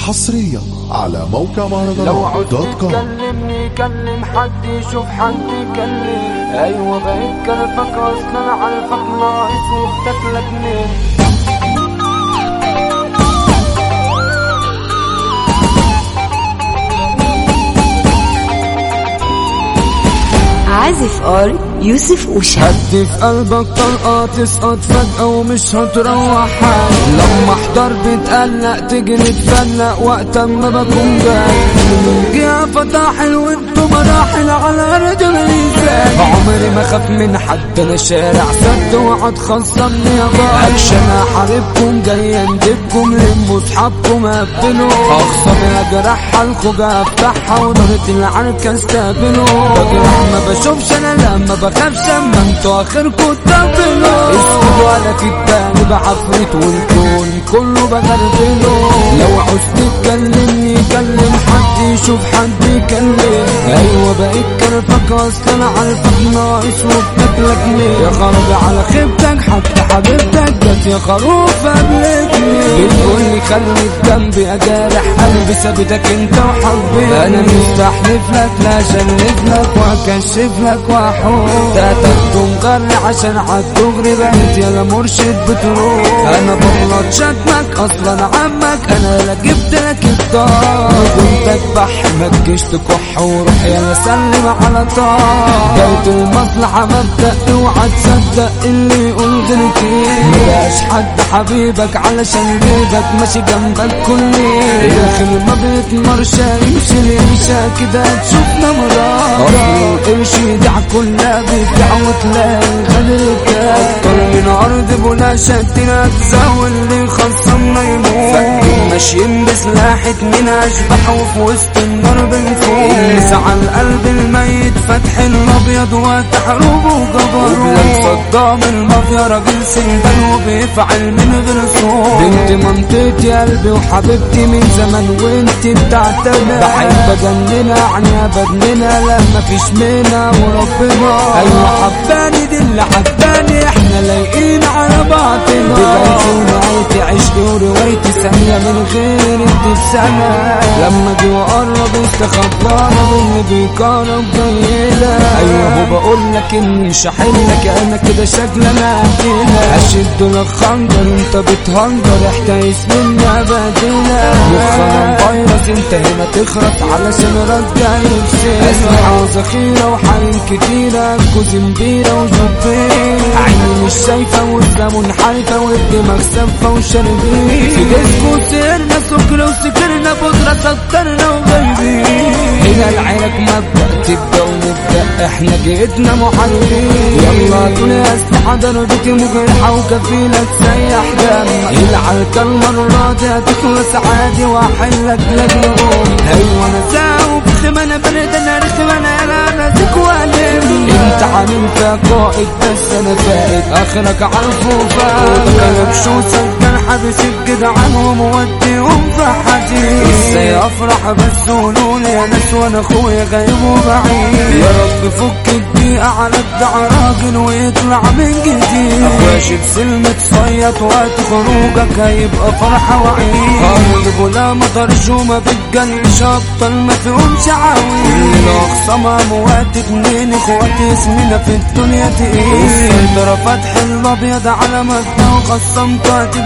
حصريا على موقع لو مهرجانات عوزت دوت كوم تكلمني كلم حد يشوف حد يكلم ايوه بقيت كلفك اصلا عارفك ناقص وبتاكلك منين عازف ار يوسف أوشا هدي في قلبك طلقة تسقط فجأة ومش هتروح حال لما احضر بتقلق تيجي نتفلق وقت ما بكون جاي جه فتاحل وانتو مراحل على رجل الانسان عمري ما خاف من حد انا شارع سد وقعد خصمني يا بابا اكشن احاربكم جاي اندبكم لموا اصحابكم قبلوا اخصم اجرح الخوجة افتحها ونارة العركة استقبلوا بجرح ما بشوفش انا لما بخافش اما انتوا اخركم تقبلوا اسكتوا على كداني بعفريت والكون كله بغربله لو عوزت تكلمني كلم حد يشوف حد يكلم ايوه بقيت كلفك اصلا عارفك ناقص وبتاكلك ليه يا خرابي على خيبتك حتى حبيبتك جت يا خروف قبلتني بتقولي خليك جنبي اجارح قلبي سابتك انت وحبيبي انا مستحلف لك لا اشلف لك واكشف لك واحوم تاخده مغري عشان عالدغري بقيت يا مرشد بتروح انا بغلط شكمك اصلا عمك انا لا جبت لك الدار وانت تبح ما تجيش تكح وروح يلا سلم على طار جاية المصلحة مبدأ اوعى تصدق اللي يقول غير كده مبقاش حد حبيبك علشان بيدك ماشي جنبك كل داخل ما بيتمرش يمشي اليمشى كده تشوفنا مرار القرش يدع كلها بيدع وتلاقي غدرك اكتر من ارض بلا شتنا تزاول اللي خصمنا يموت ماشيين بسلاحة من اشبح وفي وسط النار بنفوق على القلب الميت فتح الابيض وتحروب وجبروت وبلاد صدام المافيا راجل سندان وبيفعل من غير صوت بنت منطقتي قلبي وحبيبتي من زمان وانت بتاعتنا بحب اجننا عني ابدننا لما فيش منها وربنا ايوه حباني دي اللي حباني احنا لايقين على بعضنا بدايتي ونهايتي عشقي وروايتي ثانية من غير انت في سنة لما جي وقرب استخبرنا باللي بيقرب جايلة ايوه بقول لك اني مش هحلك انا كده شكل انا هديلك اشد لك خنجر انت بتهنجر احتايس مني ابديلك مخنا فيروس انت هنا تخرس علشان رجع يفسد اسلحة وذخيرة وحريم كتيرة كوزين بيرة وجبين عيني مش شايفة والدم منحرفة والدماغ سفة وشاربين في ديسكو سهرنا سكر وسكرنا بودرة سكرنا وغايبين هنا العينك مبدأ تبدأ ونبدأ احنا جيتنا محاربين يلا دنيا اسلحة ضربتي مجرحة وكفيلة تسيح دم العركة المرة دي هتخلص عادي واحلك لجنهم ايوه انا ساوي بخم انا برد انا رخم انا انا ناسك وانم انت عامل فيها قائد بس انا فائد اخرك عارفه وفاق شو سجل حبس الجدعان وموديهم في حديد ازاي افرح بس قولولي يا ناس وانا اخويا غايب وبعيد يا رب فك الدقيقة على ابدع راجل ويطلع من جديد اخويا بسلم تصيط وقت خروجك هيبقى فرحة وعيد ارض بلا مطرش وما بتجلش ابطال ما فيهمش عاوي كلنا اخصامها موات اتنين اخواتي اسمنا في الدنيا تقيل السيطرة فتح الابيض على مبنى وخصمت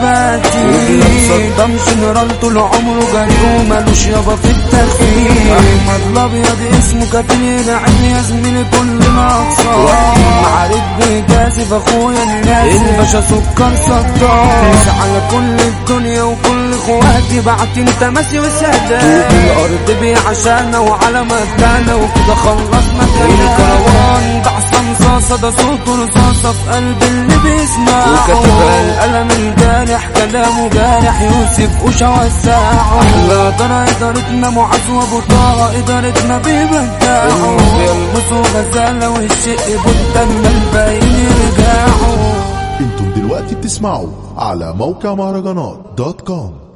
اعتباتي صدام جنرال طول عمره جري ومالوش يابا في الترفيه احمد الابيض اسمه كتير عين يا زميلي كلنا اقصار معارك بيجازف اخويا الناس الباشا سكر صدام على كل الدنيا وكل اخواتي بعت انت ماشي وسادة الارض بيه عشانا وعلى مكانة وكده خلصنا كلام الكروان ده عصام صاصة ده صوته رصاصة في قلب اللي بيسمعه وكتب القلم الجارح كلامه جارح يوسف وشا وساعه لا ترى إدارتنا معاذ وأبو طه إدارتنا بيبدعوا بيلبسوا غزالة والشق بدا من الباقيين يرجعوا انتم دلوقتي بتسمعوا على موقع مهرجانات دوت كوم